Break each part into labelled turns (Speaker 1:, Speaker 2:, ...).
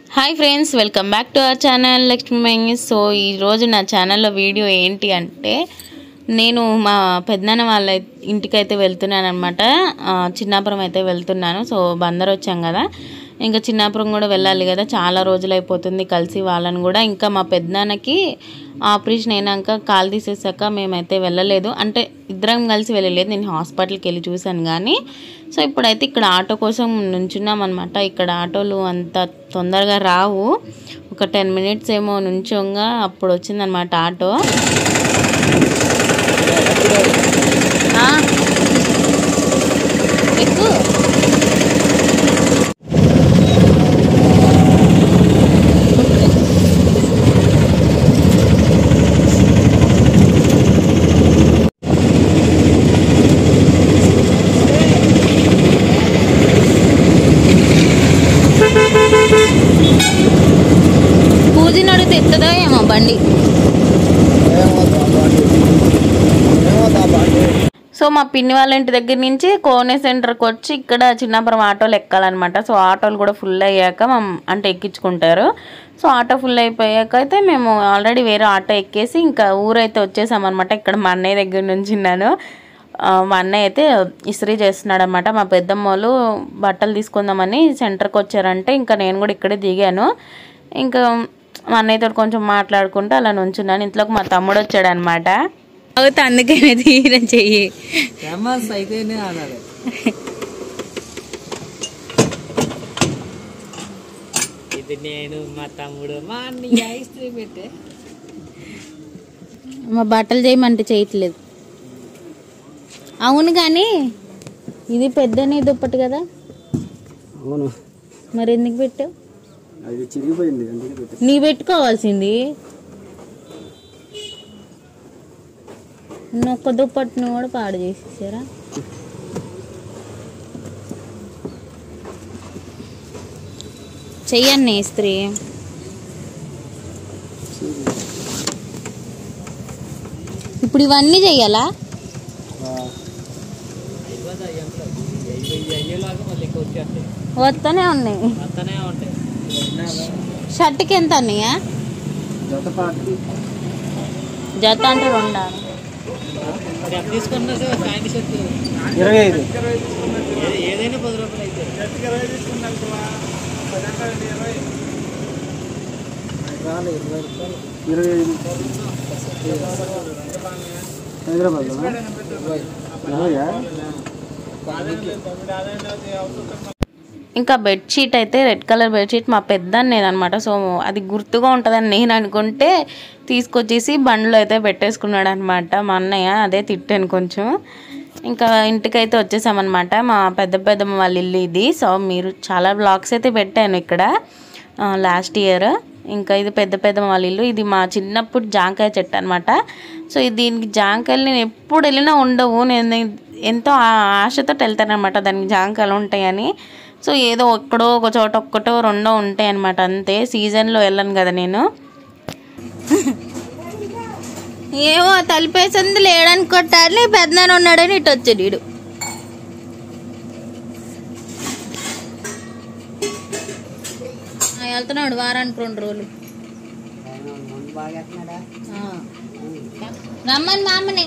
Speaker 1: Hi friends welcome back to our channel Lakshmi Mengi so ఈరోజు నా ఛానల్లో వీడియో ఏంటి అంటే నేను మా పెద్దనాన్న వాళ్ళ ఇంటికి అయితే వెళ్తున్నాను అనమాట చిన్నాపురం అయితే వెళ్తున్నాను సో బందర్ వచ్చాం కదా ఇంకా చిన్నాపురం కూడా వెళ్ళాలి కదా చాలా రోజులు అయిపోతుంది కలిసి వాళ్ళని కూడా ఇంకా మా పెద్దనాన్నకి ఆపరేషన్ అయినాక కాలు తీసేసాక మేమైతే వెళ్ళలేదు అంటే ఇద్దరం కలిసి వెళ్ళలేదు నేను హాస్పిటల్కి వెళ్ళి చూశాను కానీ సో ఇప్పుడైతే ఇక్కడ ఆటో కోసం నుంచున్నాం అనమాట ఇక్కడ ఆటోలు అంత తొందరగా రావు ఒక టెన్ మినిట్స్ ఏమో నుంచోగా అప్పుడు వచ్చిందనమాట ఆటో ఆ. ఎక్కు పూజినడు తెత్తదో ఏమో బండి సో మా పిన్ని వాళ్ళ ఇంటి దగ్గర నుంచి కోనే సెంటర్కి వచ్చి ఇక్కడ చిన్నాపురం ఆటోలు ఎక్కాలన్నమాట సో ఆటోలు కూడా ఫుల్ అయ్యాక మా అంటే ఎక్కించుకుంటారు సో ఆటో ఫుల్ అయిపోయాక అయితే మేము ఆల్రెడీ వేరే ఆటో ఎక్కేసి ఇంకా ఊరైతే వచ్చేసామన్నమాట ఇక్కడ మా అన్నయ్య దగ్గర నుంచి ఉన్నాను ఆ, మా అన్నయ్య అయితే ఇస్త్రీ చేస్తున్నాడు అనమాట మా పెద్దమ్మ వాళ్ళు బట్టలు తీసుకుందామని సెంటర్కి వచ్చారంటే ఇంకా నేను కూడా ఇక్కడే దిగాను ఇంకా మా అన్నయ్యతో కొంచెం మాట్లాడుకుంటూ అలా నుంచున్నాను ఇంట్లోకి మా తమ్ముడు వచ్చాడు అనమాట అవుతా అందుకే తీర చెయ్యి
Speaker 2: ఫేమస్ అయితేనే అనాలి ఇది నేను మా తమ్ముడు మా అన్నయ్య ఇస్త్రీ పెట్టే
Speaker 1: మా బట్టలు చేయమంటే చేయట్లేదు అవును కానీ ఇది పెద్దనే దుప్పటి కదా
Speaker 2: అవును
Speaker 1: మరి ఎందుకు పెట్టావు
Speaker 2: అది చిరిగిపోయింది అందుకే పెట్టే
Speaker 1: నీ పెట్టుకోవాల్సింది నొక్క దుప్పటిని కూడా పాడు చేసేసారా చెయ్యండి స్త్రీ ఇప్పుడు ఇవన్నీ చెయ్యాలా
Speaker 2: అయ్యేలాగా మళ్ళీ ఎక్కువ వచ్చేస్తాయి
Speaker 1: వస్తూనే ఉన్నాయి
Speaker 2: వస్తూనే ఉంటాయి
Speaker 1: షర్ట్కి ఎంత అన్నయ్యా
Speaker 2: జత పాటు
Speaker 1: జత అంటే రెండా
Speaker 2: మరి ఎంత తీసుకున్నా సార్ ప్యాంట్ షర్ట్
Speaker 3: ఇరవై ఐదు
Speaker 2: ఏ- ఏదైనా పది రూపాయలు అయితే
Speaker 3: ఇరవై ఐదు హైదరాబాద్ ఇరవయా
Speaker 1: ఇంకా బెడ్షీట్ అయితే రెడ్ కలర్ బెడ్షీట్ మా పెద్ద అనమాట సో అది గుర్తుగా ఉంటుందని నేను అనుకుంటే తీసుకొచ్చేసి బండ్లో అయితే పెట్టేసుకున్నాడు అనమాట మా అన్నయ్య అదే తిట్టాను కొంచెం ఇంకా ఇంటికైతే వచ్చేసామన్నమాట మా పెద్ద పెద్దమ్మ వాళ్ళ ఇల్లు ఇది సో మీరు చాలా బ్లాగ్స్ అయితే పెట్టాను ఇక్కడ లాస్ట్ ఇయర్ ఇంకా ఇది పెద్ద పెద్దమ్మ వాళ్ళ ఇల్లు ఇది మా చిన్నప్పుడు జాంకాయ చెట్టు అనమాట సో ఇది దీనికి జాంకాయలు నేను ఎప్పుడు వెళ్ళినా ఉండవు నేను ఎంతో ఆ- ఆశతో వెళ్తానమాట దానికి జాంకాయలు ఉంటాయని సో ఏదో ఒక్కడో ఒక చోట ఒక్కటో రెండో ఉంటాయి అనమాట అంతే సీజన్లో వెళ్ళను కదా నేను ఏమో తలిపేసింది లేడని కొట్టాలి పెద్దనాన్న ఉన్నాడని ఇటు వచ్చాడు వీడు ఆ, వెళ్తున్నాడు వారానికి రెండు రోజులు ఆ. రమ్మని మామని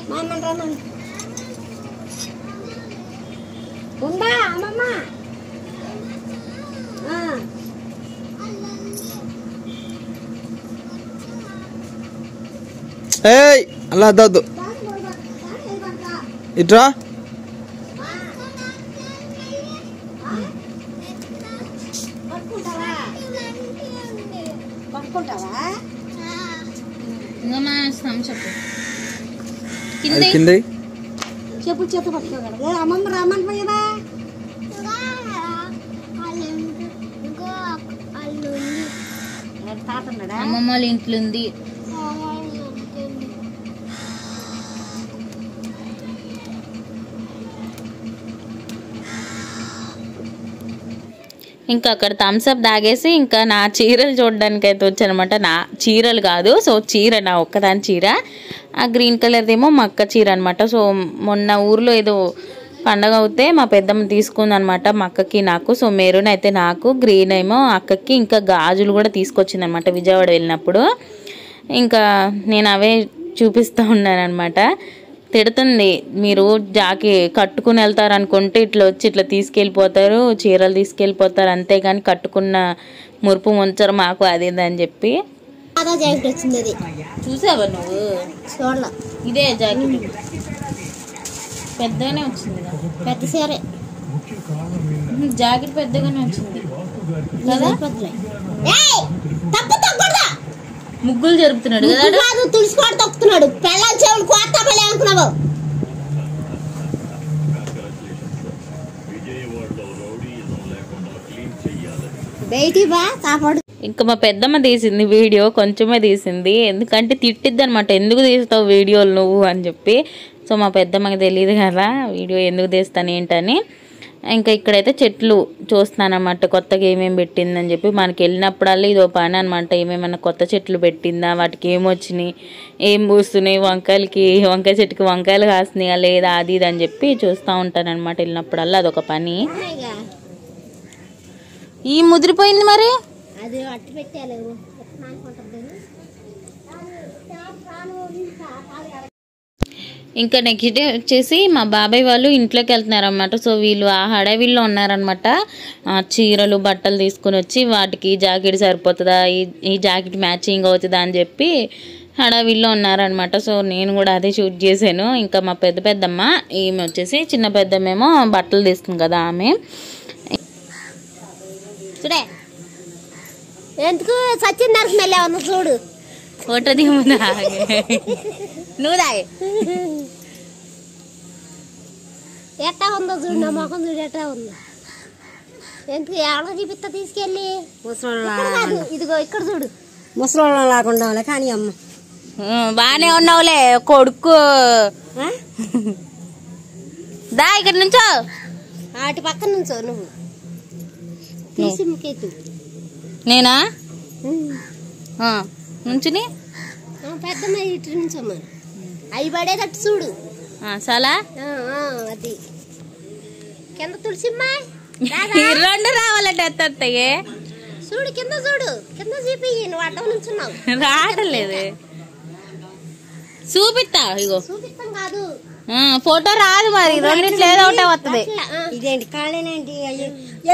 Speaker 4: ఉందా అమ్మమ్మ ఆ.
Speaker 3: ఏయ్ అలా వద్దు ఇట్రా
Speaker 4: పట్టుకుంటావా పట్టుకుంటావా
Speaker 1: ఇంకా మా చెప్పు
Speaker 3: అది కింద
Speaker 4: చెప్పు చేత పట్టుకోగలదు అమ్మమ్మ రమ్మని పోయినా తాత ఉన్నాడా
Speaker 1: అమ్మమ్మ వాళ్ళ ఇంట్లో ఉంది ఇంకా అక్కడ థమ్స్అప్ తాగేసి ఇంకా నా చీరలు చూడడానికి అయితే వచ్చానమాట నా చీరలు కాదు సో చీర నా ఒక్కదాని చీర ఆ గ్రీన్ కలర్ది ఏమో మా అక్క చీర అనమాట సో మొన్న ఊర్లో ఏదో పండగ అవుతే మా పెద్దమ్మ తీసుకుంది అనమాట మా అక్కకి నాకు సో మెరూన్ అయితే నాకు గ్రీన్ ఏమో అక్కకి ఇంకా గాజులు కూడా తీసుకొచ్చింది అనమాట విజయవాడ వెళ్ళినప్పుడు ఇంకా నేను అవే చూపిస్తూ ఉన్నాను అనమాట తిడుతుంది మీరు జాకి కట్టుకుని వెళ్తారు అనుకుంటే ఇట్లా వచ్చి ఇట్లా తీసుకెళ్ళిపోతారు చీరలు తీసుకెళ్ళిపోతారు అంతేగాని కట్టుకున్న మురుపు ముంచరు మాకు అది ఇది అని చెప్పి
Speaker 4: అదో జాకెట్ వచ్చింది అది
Speaker 1: చూసావా నువ్వు
Speaker 4: చూడాల
Speaker 1: ఇదే జాకెట్ పెద్దగానే వచ్చింది
Speaker 4: పెద్ద సీరే
Speaker 1: జాకెట్ పెద్దగానే వచ్చింది
Speaker 4: కదా పెద్దలే ఏయ్ తప్పు తప్పకూడదా
Speaker 1: ముగ్గులు జరుపుతున్నాడు కదా
Speaker 4: ముగ్గు కాదు తులసి కోట తొక్కుతున్నాడు పెళ్ళాలి చెవులు కోట పలే అనుకున్నావు బయటికి బా కాపాడు
Speaker 1: ఇంకా మా పెద్దమ్మ తీసింది వీడియో కొంచెమే తీసింది ఎందుకంటే తిట్టిద్ది అనమాట ఎందుకు తీస్తావు వీడియోలు నువ్వు అని చెప్పి సో మా పెద్దమ్మకి తెలియదు కదా వీడియో ఎందుకు తీస్తాను ఏంటని ఇంకా ఇక్కడైతే చెట్లు చూస్తున్నాను అనమాట కొత్తగా ఏమేమి పెట్టిందని చెప్పి మనకి వెళ్ళినప్పుడల్లా ఇదో పని అనమాట ఏమేమన్నా కొత్త చెట్లు పెట్టిందా వాటికి ఏమొచ్చినాయి ఏం పూస్తున్నాయి వంకాయలకి వంకాయ చెట్టుకి వంకాయలు కాస్తున్నాయా లేదా అది ఇది అని చెప్పి చూస్తూ ఉంటాను అనమాట వెళ్ళినప్పుడల్లా అదొక పని ఈ ముదిరిపోయింది మరి
Speaker 4: అది అట్టి పెట్టాలి
Speaker 1: ఇంకా నెక్స్ట్ డే వచ్చేసి మా బాబాయ్ వాళ్ళు ఇంట్లోకి వెళ్తున్నారన్నమాట సో వీళ్ళు ఆ హడావిల్లో ఉన్నారనమాట ఆ చీరలు బట్టలు తీసుకుని వచ్చి వాటికి ఈ జాకెట్ సరిపోతుందా ఈ ఈ జాకెట్ మ్యాచింగ్ అవుతుందా అని చెప్పి హడావిల్లో ఉన్నారనమాట సో నేను కూడా అదే షూట్ చేశాను ఇంకా మా పెద్ద పెద్దమ్మ ఈమె వచ్చేసి చిన్న పెద్దమ్మేమో బట్టలు తీసుకుంది కదా ఆమె
Speaker 4: చూడే ఎందుకు సచిన్ నరకు మెల్లే ఉంది చూడు
Speaker 1: ఫోటో దిగుముందా నువ్వు దాయి
Speaker 4: ఎట్టా ఉందో చూడు నా మొఖం చూడు ఎట్టా ఉందో ఎందుకు ఎవరో చూపిస్తా తీసుకెళ్ళి ఇక్కడ కాదు, ఇదిగో ఇక్కడ చూడు
Speaker 5: ముసలోళ్ళం లేకుండా వాళ్ళే కానీ అమ్మ
Speaker 1: బాగానే ఉన్నావులే కొడుకు దా ఇక్కడ నుంచో
Speaker 4: వాటి పక్కన నుంచో నువ్వు తీసి ముక్కెత్తు
Speaker 1: నేనా ఆ, నుంచుని
Speaker 4: పెద్దమ్మ ఇటు నుంచోమ్మా అవి పడేటట్టు చూడు
Speaker 1: ఆ, చాలా
Speaker 4: ఆ, ఆ, అది కింద తులసిమ్మా
Speaker 1: ఈ రెండు రావాలంటే ఎత్తయ్యే
Speaker 4: చూడు కింద చూడు కింద చూపి నువ్వు అడ్డం నుంచున్నావు
Speaker 1: రావట్లేదు చూపిస్తా ఇగో
Speaker 4: చూపిస్తాం కాదు
Speaker 1: ఆ, ఫోటో రాదు మరి రెండిట్లో ఏదో ఒకటే వస్తుంది
Speaker 4: అట్లా, ఆ.
Speaker 5: ఇదేంటి కాళ్ళేనేంటి అయ్యి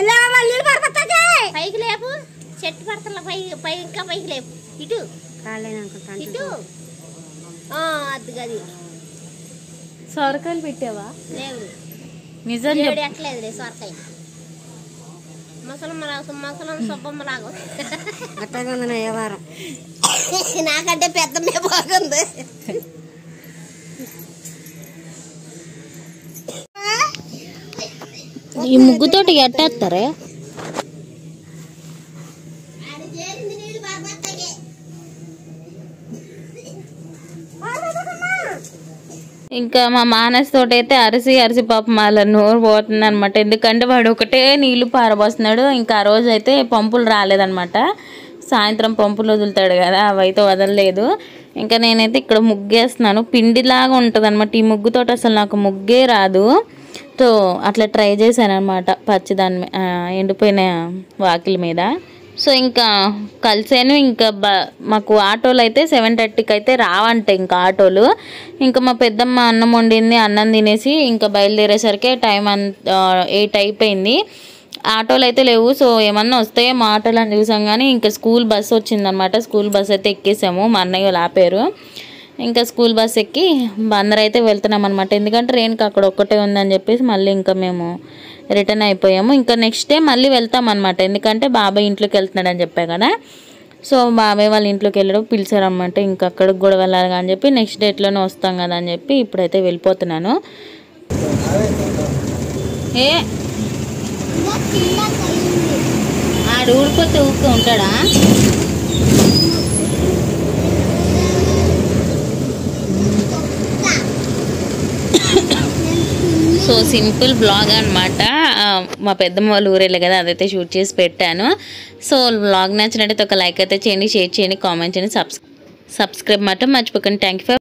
Speaker 4: పైకి లేపు చెట్టు పడతల పై పై ఇంకా పైకి లేపు ఇటు
Speaker 5: కాళ్ళేనే అనుకుంటాను
Speaker 4: ఇటు ఆ, అది గది
Speaker 1: సొరకాయలు పెట్టావా
Speaker 4: లేవు
Speaker 1: నిజం
Speaker 4: దేవుడు
Speaker 1: చెప్పు
Speaker 4: ఎట్లేదులే సొరకాయ ముసలమ్మ లాగా ముసలమ్మ సుబ్బమ్మ లాగా
Speaker 5: అట్టగా ఉంది నా వ్యవహారం
Speaker 4: నాకంటే పెద్దమ్మే బాగుంది
Speaker 1: ఈ ముగ్గుతోటి ఎట్టేస్తారే ఇంకా మా మానస్ తోటి అయితే అరిసి అరిసి పాపం వాళ్ళ నోరు పోతుంది అనమాట ఎందుకంటే వాడు ఒకటే నీళ్లు పారబోస్తున్నాడు ఇంకా ఆ రోజు అయితే పంపులు రాలేదన్నమాట సాయంత్రం పంపులు వదులుతాడు కదా అవైతే వదలలేదు ఇంకా నేనైతే ఇక్కడ ముగ్గేస్తున్నాను పిండిలాగా ఉంటుంది అనమాట ఈ ముగ్గుతోటి అసలు నాకు ముగ్గే రాదు సో అట్లా ట్రై చేశాను అనమాట పచ్చిదాని మీ- ఆ, ఎండిపోయిన వాకిలి మీద సో ఇంకా కలిసాను ఇంకా బ మాకు ఆటోలు అయితే సెవెన్ థర్టీకి అయితే రావంట ఇంకా ఆటోలు ఇంకా మా పెద్దమ్మ అన్నం వండింది అన్నం తినేసి ఇంకా బయలుదేరేసరికి టైం అంత ఎయిట్ అయిపోయింది ఆటోలు అయితే లేవు సో ఏమన్నా వస్తాయో మా ఆటోలు అని చూసాం కానీ ఇంకా స్కూల్ బస్ వచ్చిందనమాట స్కూల్ బస్ అయితే ఎక్కేసాము మా అన్నయ్య వాళ్ళు ఆపారు ఇంకా స్కూల్ బస్ ఎక్కి బందర్ అయితే వెళ్తున్నాం అనమాట ఎందుకంటే ట్రైన్కి అక్కడ ఒక్కటే ఉందని చెప్పేసి మళ్ళీ ఇంకా మేము రిటర్న్ అయిపోయాము ఇంకా నెక్స్ట్ డే మళ్ళీ వెళ్తాం అనమాట ఎందుకంటే బాబాయ్ ఇంట్లోకి వెళ్తున్నాడు అని చెప్పా కదా సో బాబాయ్ వాళ్ళ ఇంట్లోకి వెళ్ళడం పిలిచారనమాట ఇంకా అక్కడికి కూడా వెళ్ళాలి అని చెప్పి నెక్స్ట్ డేట్లోనే వస్తాం కదా అని చెప్పి ఇప్పుడైతే వెళ్ళిపోతున్నాను ఏ ఆడు ఊడిపోతే ఊరికే ఉంటాడా సో సింపుల్ బ్లాగ్ అనమాట మా పెద్దమ్మ వాళ్ళు ఊరేళ్ళే కదా అదైతే షూట్ చేసి పెట్టాను సో బ్లాగ్ నచ్చినట్టయితే ఒక లైక్ అయితే చేయండి షేర్ చేయండి కామెంట్ చేయండి సబ్స్ సబ్స్క్రైబ్ మాత్రం మర్చిపోకండి థ్యాంక్ యూ ఫర్